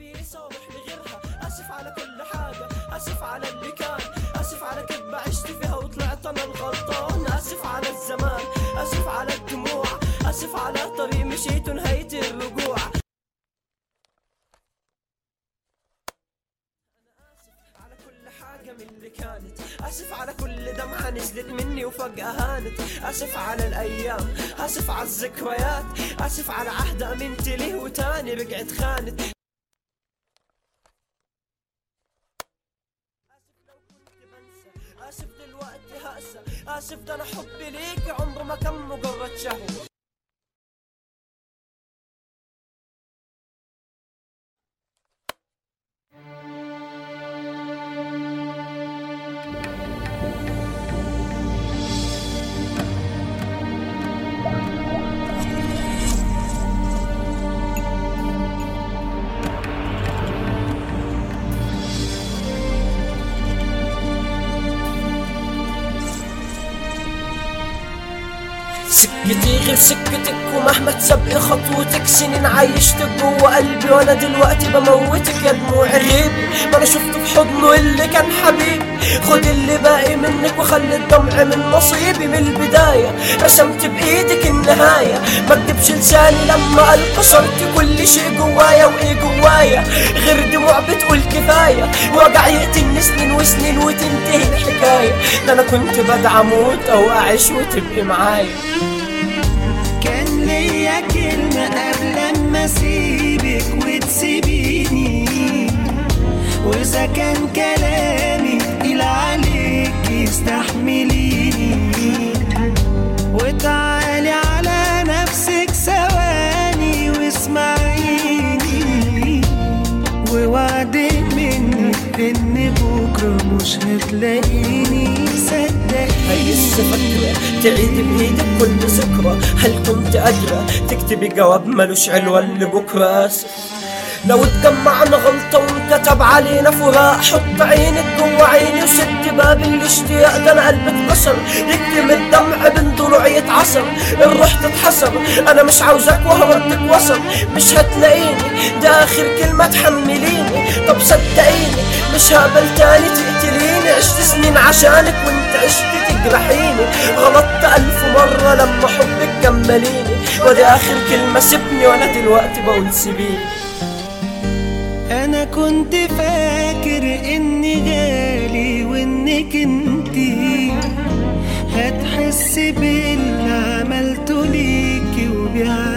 كويسة واروح لغيرها اسف على كل حاجة اسف على اللي كان اسف على كذبة عشت فيها وطلعت انا الغلطان اسف على الزمان اسف على الدموع اسف على طريق مشيت ونهاية الرجوع على كل حاجة من اللي كانت آسف على كل دمعة نزلت مني وفجأة هانت آسف على الأيام آسف على الذكريات آسف على عهد أمنت ليه وتاني رجعت خانت آسف لو كنت بنسى آسف دلوقتي هأسى آسف ده أنا حبي ليك عمره ما كان مجرد شهوة سكتي غير سكتك ومهما تسبقي خطوتك سنين عايشتك جوه قلبي وانا دلوقتي بموتك يا دموع غيبي ما انا شفت في حضنه اللي كان حبيبي خد اللي باقي منك وخلي الدمع من نصيبي من البداية رسمت بايدك النهاية ما اكدبش لساني لما قال كسرت كل شيء جوايا وايه جوايا غير دموع بتقول كفاية وجع يقتلني سنين وسنين وتنتهي الحكاية ده انا كنت بدعى اموت او اعيش وتبقي معايا كان ليا كلمة قبل ما اسيبك وتسيبيني واذا كان كلامي تقيل عليك استحمليني وتعالي على نفسك ثواني واسمعيني ووعدك مني ان بكره مش هتلاقيني هي لسه صدقيني فاكرة تعيد بإيدك كل ذكرى هل كنت قادرة تكتبي جواب ملوش عنوان لبكرة آسف لو اتجمعنا غلطة وانكتب علينا فراق حط عينك جوا عيني وسد باب الاشتياق ده انا قلبي اتكسر يكتم الدمع بين ضلوعي يتعصر الروح تتحسر انا مش عاوزك وهربتك وصل مش هتلاقيني ده اخر كلمة تحمليني طب صدقيني مش هقبل تاني تقتليني عشت سنين عشانك وانت عشت تجرحيني غلطت ألف مرة لما حبك جمليني ودي آخر كلمة سيبني وأنا دلوقتي بقول سيبيني انا كنت فاكر اني غالي وانك انتي هتحسي باللي عملته ليكي وبيها